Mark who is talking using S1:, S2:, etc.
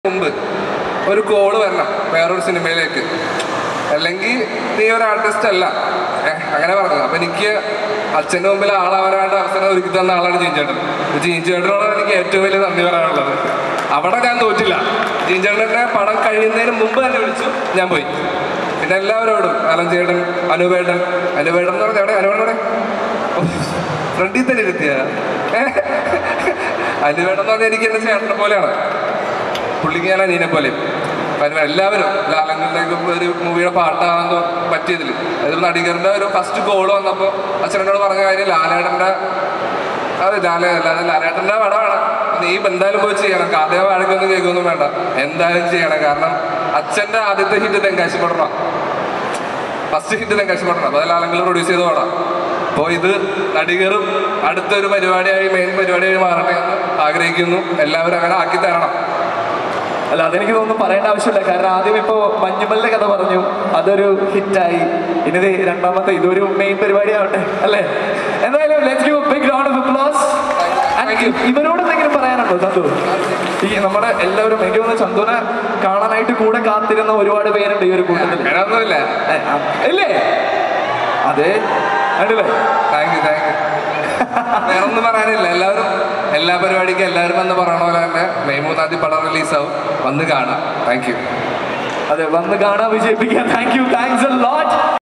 S1: മുമ്പ് ഒരു കോള് വരണം വേറൊരു സിനിമയിലേക്ക് അല്ലെങ്കിൽ നീ ഒരു ആർട്ടിസ്റ്റ് അല്ല ഏ, അങ്ങനെ പറഞ്ഞു അപ്പൊ എനിക്ക് അച്ഛൻ്റെ മുമ്പിൽ ആളാവാനായിട്ട് അവസരം ഒരുക്കി തന്ന ആളാണ് ജീൻചേട്ടൻ ജീൻചേട്ടനോടാണ് എനിക്ക് ഏറ്റവും വലിയ നന്ദി പറയാനുള്ളത് അവിടെ ഞാൻ തോറ്റില്ല ജീൻചേട്ടൻ്റെ പടം കഴിയുന്നതിന് മുമ്പ് തന്നെ വിളിച്ചു ഞാൻ പോയി പിന്നെ എല്ലാവരോടും അലൻ ചേട്ടൻ അനുപേട്ടൻ അനുപേട്ടൻ എന്ന് പറഞ്ഞാൽ എവിടെ അനുപേട്ടൻ ഫ്രണ്ടിൽ തന്നെ ഇരുത്തിയ അനുപേട്ടൻ എന്ന് പറഞ്ഞാൽ എനിക്ക് എൻ്റെ ചേട്ടനെ പോലെയാണ് പുള്ളിക്ക് ഞാൻ അനിയനെ പോലെ അപ്പം എല്ലാവരും ലാലങ്ങളുടെ ഒരു മൂവിയുടെ പാട്ടാകാൻ തോ- പറ്റിയതിൽ അതൊരു നടികരുടെ ഒരു ഫസ്റ്റ് കോൾ വന്നപ്പോൾ അച്ഛനോട് പറഞ്ഞ കാര്യം ലാലേട്ടൻ്റെ അതെ ലാല അല്ലാതെ ലാലേട്ടൻ്റെ പടമാണ് നീ ഇപ്പം എന്തായാലും പോയി ചെയ്യണം കാതയോ വാഴക്കൊന്നും കേൾക്കൊന്നും വേണ്ട എന്തായാലും ചെയ്യണം കാരണം അച്ഛൻ്റെ ആദ്യത്തെ hit Tenkasi Pattanam first hit Tenkasi Pattanam അപ്പോൾ ലാലെങ്കിലും പ്രൊഡ്യൂസ് ചെയ്ത് പടം അപ്പോൾ ഇത് നടികരും അടുത്തൊരു പരിപാടിയായി മെയിൻ പരിപാടിയായി മാറട്ടെ എന്ന് ആഗ്രഹിക്കുന്നു എല്ലാവരും അങ്ങനെ ആക്കി തരണം
S2: അല്ല അതെനിക്ക് തോന്നുന്നു പറയേണ്ട ആവശ്യമില്ല കാരണം ആദ്യം ഇപ്പോ മഞ്ഞുമലിന്റെ കഥ പറഞ്ഞു അതൊരു ഹിറ്റായി ഇനി ദേ രണ്ടാമത്തെ ഇതൊരു മെയിൻ പരിപാടി ആവട്ടെ അല്ലേ എന്തായാലും let's give big round of applause
S1: Thank you.
S2: ഇവരോട് എന്തെങ്കിലും പറയാനുണ്ടോ ചന്തു ഈ നമ്മുടെ എല്ലാവരും എനിക്ക് തോന്നുന്നു ചന്തുനെ കാണാനായിട്ട് കൂടെ കാത്തിരുന്ന ഒരുപാട് പേരുണ്ട് ഈ ഒരു കൂട്ടത്തിൽ
S1: അങ്ങനെയൊന്നുമില്ല
S2: ഏ, ആ, ഇല്ലേ അതെ കണ്ടില്ലേ
S1: താങ്ക് യു താങ്ക് യു വേറെ ഒന്നും പറയാനില്ല എല്ലാവരും എല്ലാ പരിപാടിക്കും എല്ലാവരും വന്ന് പറയണ പോലെ തന്നെ മെയ് മൂന്നാം തീയതി പടം റിലീസാവും വന്ന് കാണാം താങ്ക് യു
S2: അതെ വന്ന് കാണാൻ വിജയിപ്പിക്കാൻ thank you thanks a lot